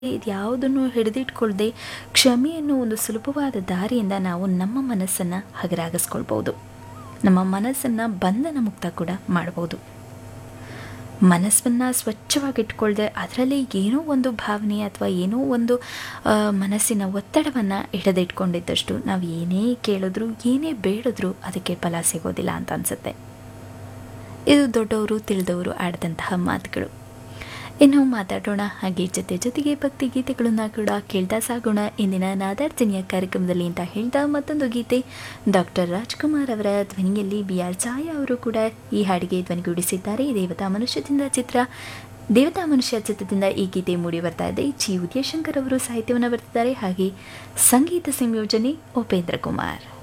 ಇದ್ಯಾವುದನ್ನು ಹಿಡಿದಿಟ್ಕೊಳ್ಳದೆ ಕ್ಷಮೆಯನ್ನು ಒಂದು ಸುಲಭವಾದ ದಾರಿಯಿಂದ ನಾವು ನಮ್ಮ ಮನಸ್ಸನ್ನು ಹಗರಾಗಿಸ್ಕೊಳ್ಬೋದು ನಮ್ಮ ಮನಸ್ಸನ್ನು ಬಂಧನ ಮುಕ್ತ ಕೂಡ ಮಾಡ್ಬೋದು ಮನಸ್ಸನ್ನು ಸ್ವಚ್ಛವಾಗಿಟ್ಕೊಳ್ದೆ ಅದರಲ್ಲಿ ಏನೋ ಒಂದು ಭಾವನೆ ಅಥವಾ ಏನೋ ಒಂದು ಆ, ಮನಸ್ಸಿನ ಒತ್ತಡವನ್ನು ಹಿಡಿದಿಟ್ಕೊಂಡಿದ್ದಷ್ಟು ನಾವು ಏನೇ ಕೇಳಿದ್ರು ಏನೇ ಬೇಡಿದ್ರೂ ಅದಕ್ಕೆ ಫಲ ಸಿಗೋದಿಲ್ಲ ಅಂತ ಅನಿಸುತ್ತೆ ಇದು ದೊಡ್ಡವರು ತಿಳಿದವರು ಆಡಿದಂತಹ ಮಾತುಗಳು ಇನ್ನು ಮಾತಾಡೋಣ ಹಾಗೆ ಜೊತೆ ಜೊತೆಗೆ ಭಕ್ತಿ ಗೀತೆಗಳನ್ನ ಕೂಡ ಕೇಳ್ತಾ ಸಾಗೋಣ ಇಂದಿನ ನಾದಾರ್ಜನೆಯ ಕಾರ್ಯಕ್ರಮದಲ್ಲಿ ಅಂತ ಹೇಳ್ತಾ ಮತ್ತೊಂದು ಗೀತೆ ಡಾಕ್ಟರ್ ರಾಜ್ಕುಮಾರ್ ಅವರ ಧ್ವನಿಯಲ್ಲಿ ಬಿ ಆರ್ ಛಾಯಾ ಅವರು ಕೂಡ ಈ ಹಾಡಿಗೆ ಧ್ವನಿಗೂಡಿಸಿದ್ದಾರೆ ದೇವತಾ ಮನುಷ್ಯದಿಂದ ಚಿತ್ರ ದೇವತಾ ಮನುಷ್ಯ ಚಿತ್ರದಿಂದ ಈ ಗೀತೆ ಮೂಡಿ ಬರ್ತಾ ಇದೆ ಜಿ ಉದಯಶಂಕರ್ ಅವರು ಸಾಹಿತ್ಯವನ್ನು ಬರ್ತಿದ್ದಾರೆ ಹಾಗೆ ಸಂಗೀತ ಸಂಯೋಜನೆ ಉಪೇಂದ್ರ ಕುಮಾರ್